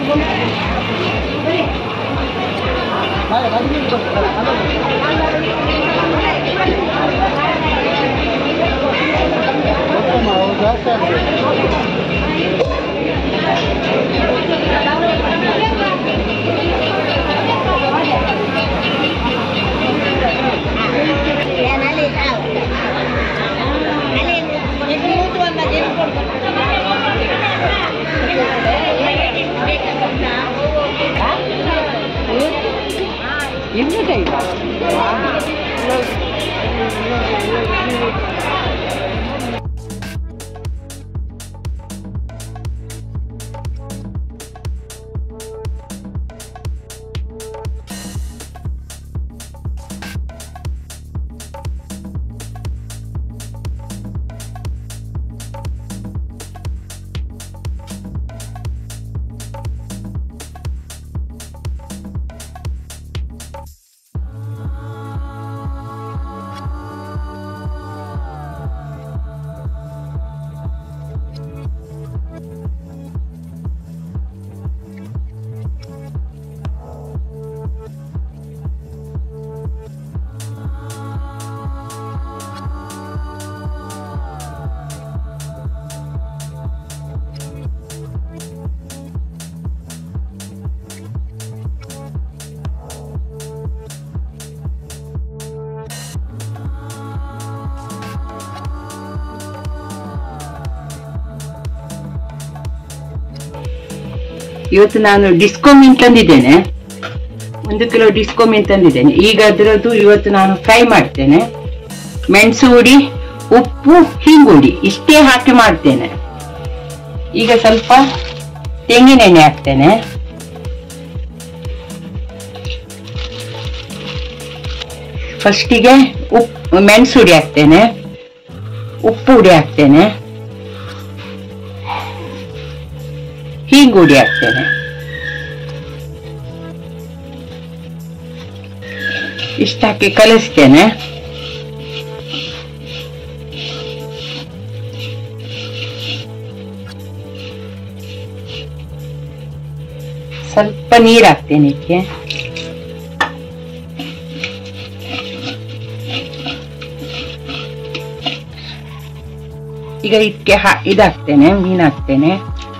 ಇವತ್ತು ನಾನು ಡಿಸ್ಕೋ ಮೀನ್ ತಂದಿದ್ದೇನೆ ಒಂದು ಕಿಲೋ ಡಿಸ್ಕೋ ಮೀನ್ ತಂದಿದ್ದೇನೆ ಈಗ ಅದರದ್ದು ಇವತ್ತು ನಾನು ಫ್ರೈ ಮಾಡ್ತೇನೆ ಮೆಣಸು ಹುಡಿ ಉಪ್ಪು ಹಿಂಗುಡಿ ಇಷ್ಟೇ ಹಾಕಿ ಮಾಡ್ತೇನೆ ಈಗ ಸ್ವಲ್ಪ ತೆಂಗಿನೆಣ್ಣೆ ಹಾಕ್ತೇನೆ ಫಸ್ಟಿಗೆ ಉಪ್ಪು ಮೆಣಸು ಹುಡಿ ಹಾಕ್ತೇನೆ ಉಪ್ಪು ಹುಡಿ ಹಾಕ್ತೇನೆ ಹೀಗುಡಿ ಹಾಕ್ತೇನೆ ಇಷ್ಟ ಹಾಕಿ ಕಲಿಸ್ತೇನೆ ಸ್ವಲ್ಪ ನೀರು ಹಾಕ್ತೇನೆ ಇದಕ್ಕೆ ಈಗ ಇದಕ್ಕೆ ಹಾ ಇದಾಕ್ತೇನೆ ಮೀನ್ ಹಾಕ್ತೇನೆ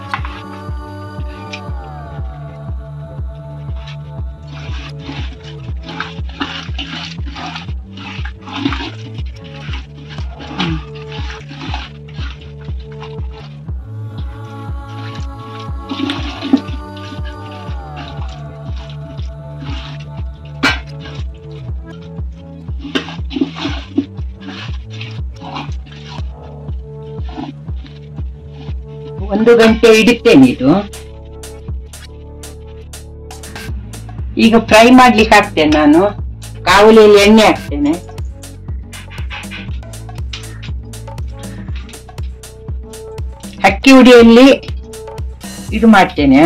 ಒಂದು ಗಂಟೆ ಇಡುತ್ತೇನೆ ಇದು ಈಗ ಫ್ರೈ ಮಾಡ್ಲಿಕ್ಕೆ ಹಾಕ್ತೇನೆ ನಾನು ಕಾವಲಿಯಲ್ಲಿ ಎಣ್ಣೆ ಹಾಕ್ತೇನೆ ಅಕ್ಕಿ ಹುಡಿಯಲ್ಲಿ ಇದು ಮಾಡ್ತೇನೆ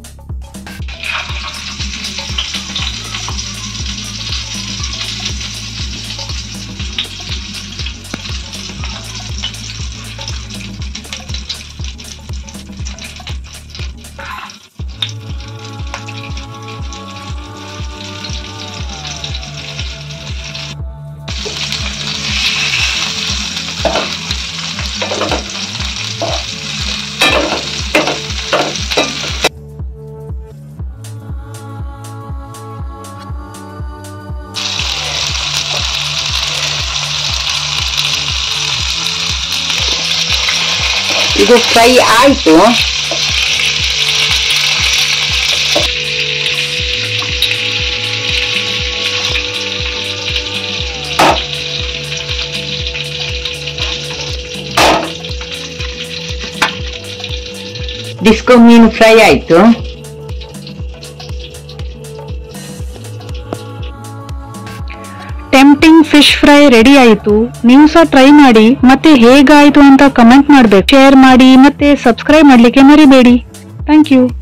ಇದು ಫ್ರೈ ಆಯ್ತು ಡಿಸ್ಕೋ ಮೀನು ಫ್ರೈ ಆಯ್ತು ಟೆಂಪ್ಟಿಂಗ್ ಫಿಶ್ ಫ್ರೈ ರೆಡಿ ಆಯಿತು ನೀವು ಸಹ ಟ್ರೈ ಮಾಡಿ ಮತ್ತೆ ಹೇಗಾಯ್ತು ಅಂತ ಕಮೆಂಟ್ ಮಾಡ್ಬೇಕು ಶೇರ್ ಮಾಡಿ ಮತ್ತೆ ಸಬ್ಸ್ಕ್ರೈಬ್ ಮಾಡ್ಲಿಕ್ಕೆ ಮರಿಬೇಡಿ ಥ್ಯಾಂಕ್ ಯು